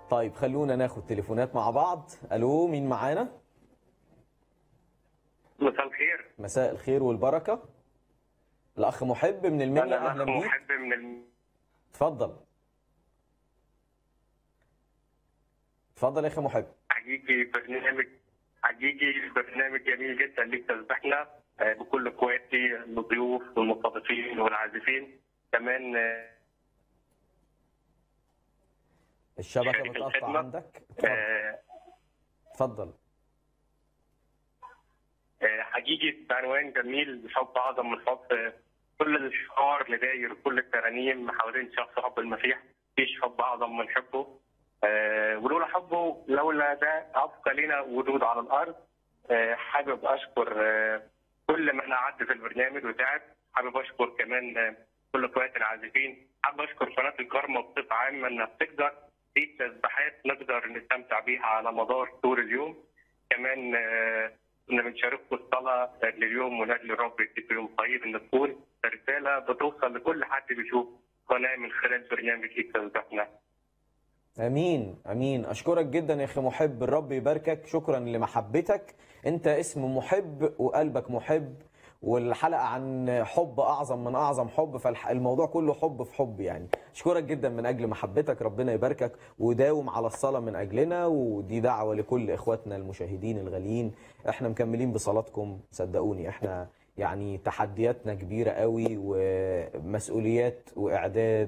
طيب خلونا ناخد تليفونات مع بعض الو مين معانا مساء الخير مساء الخير والبركه الاخ محب من المنيا انا اهلا اخ بيك محب من الم... اتفضل اتفضل يا اخي محب حقيقي برنامج حقيقي برنامج جميل جدا ليك تسبحنا آه، بكل اخواتي الضيوف والمستضيفين والعازفين كمان آه، الشبكه شركة بتقطع الخدمة. عندك اتفضل آه، اتفضل آه، حقيقي بعنوان جميل حب اعظم من حب آه، كل الشعار اللي داير كل الترانيم حوالين شخص حب المسيح مفيش حب اعظم من حبه آه، ولولا حبه لولا ده ابقى لنا وجود على الارض آه، حابب اشكر آه، كل من قعد في البرنامج وتعب حابب اشكر كمان آه، كل اخواتي العازفين حابب اشكر قناه الكرمه بصفه عامه انها بتقدر في تسبيحات نقدر نستمتع بيها على مدار طول اليوم كمان آه، كنا بنشارككم الصلاه لليوم ونجل الرب يديكم يوم طيب ان تكون رساله بتوصل لكل حد بيشوف قناه من خلال برنامج ليك تسبحنا امين امين اشكرك جدا يا اخي محب الرب يباركك شكرا لمحبتك انت اسم محب وقلبك محب والحلقه عن حب اعظم من اعظم حب فالموضوع كله حب في حب يعني اشكرك جدا من اجل محبتك ربنا يباركك وداوم على الصلاه من اجلنا ودي دعوه لكل اخواتنا المشاهدين الغاليين احنا مكملين بصلاتكم صدقوني احنا يعني تحدياتنا كبيره قوي ومسؤوليات واعداد